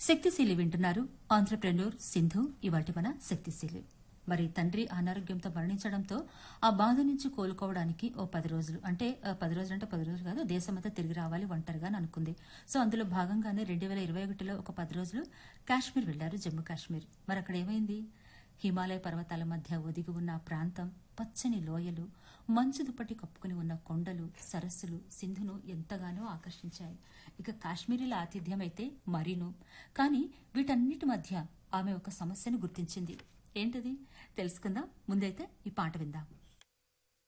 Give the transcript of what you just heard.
శక్తిశీలి వింటున్నారు ఆంధ్రప్రెన్యూర్ సింధు ఇవాటి మన శక్తిశీలి మరి తండ్రి అనారోగ్యంతో మరణించడంతో ఆ బాధ నుంచి కోలుకోవడానికి ఓ పది రోజులు అంటే ఆ, పది రోజులు అంటే పది రోజులు కాదు దేశమంతా తిరిగి రావాలి ఒంటరిగా అని అనుకుంది సో అందులో భాగంగానే రెండు వేల ఇరవై ఒకటిలో ఒక పది రోజులు కాశ్మీర్ వెళ్లారు జమ్మూ కాశ్మీర్ మరి అక్కడ ఏమైంది హిమాలయ పర్వతాల మధ్య ఒదిగి ఉన్న ఆ ప్రాంతం పచ్చని లోయలు మంచు దుప్పటి కప్పుకుని ఉన్న కొండలు సరస్సులు సింధును ఎంతగానో ఆకర్షించాయి ఇక కాశ్మీరీల ఆతిథ్యం అయితే మరీను కానీ వీటన్నిటి మధ్య ఆమె ఒక సమస్యను గుర్తించింది ఏంటది తెలుసుకుందాం ముందైతే ఈ పాట విందాం